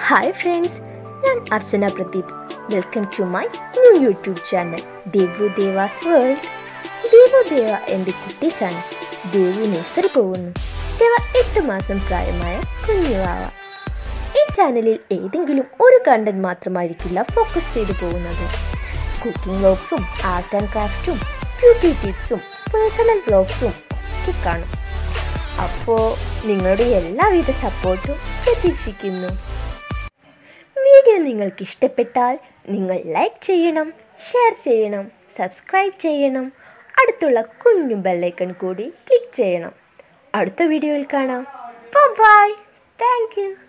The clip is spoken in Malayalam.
ഹായ് ഫ്രണ്ട്സ് ഞാൻ Archana Pradeep welcome to my new YouTube channel Devu Devas world Devu Deva എൻ്റെ കുട്ടീസാണ് ദേവു നഴ്സറി പോകുന്നു ദേവ എട്ട് മാസം പ്രായമായ കുഞ്ഞുവാവ ഈ ചാനലിൽ ഏതെങ്കിലും ഒരു കണ്ടന്റ് മാത്രമായിരിക്കില്ല ഫോക്കസ് ചെയ്തു പോകുന്നത് കുക്കിംഗ് വ്ലോഗ്സും ആർട്ട് ആൻഡ് ക്രാഫ്റ്റും ബ്യൂട്ടി ടിപ്സും പേഴ്സണൽ വ്ലോഗ്സും ഒക്കെ കാണും അപ്പോൾ നിങ്ങളുടെ എല്ലാവിധ സപ്പോർട്ടും പ്രതീക്ഷിക്കുന്നു വീഡിയോ നിങ്ങൾക്ക് ഇഷ്ടപ്പെട്ടാൽ നിങ്ങൾ ലൈക്ക് ചെയ്യണം ഷെയർ ചെയ്യണം സബ്സ്ക്രൈബ് ചെയ്യണം അടുത്തുള്ള കുഞ്ഞു ബെല്ലൈക്കൺ കൂടി ക്ലിക്ക് ചെയ്യണം അടുത്ത വീഡിയോയിൽ കാണാം ബൈ താങ്ക് യു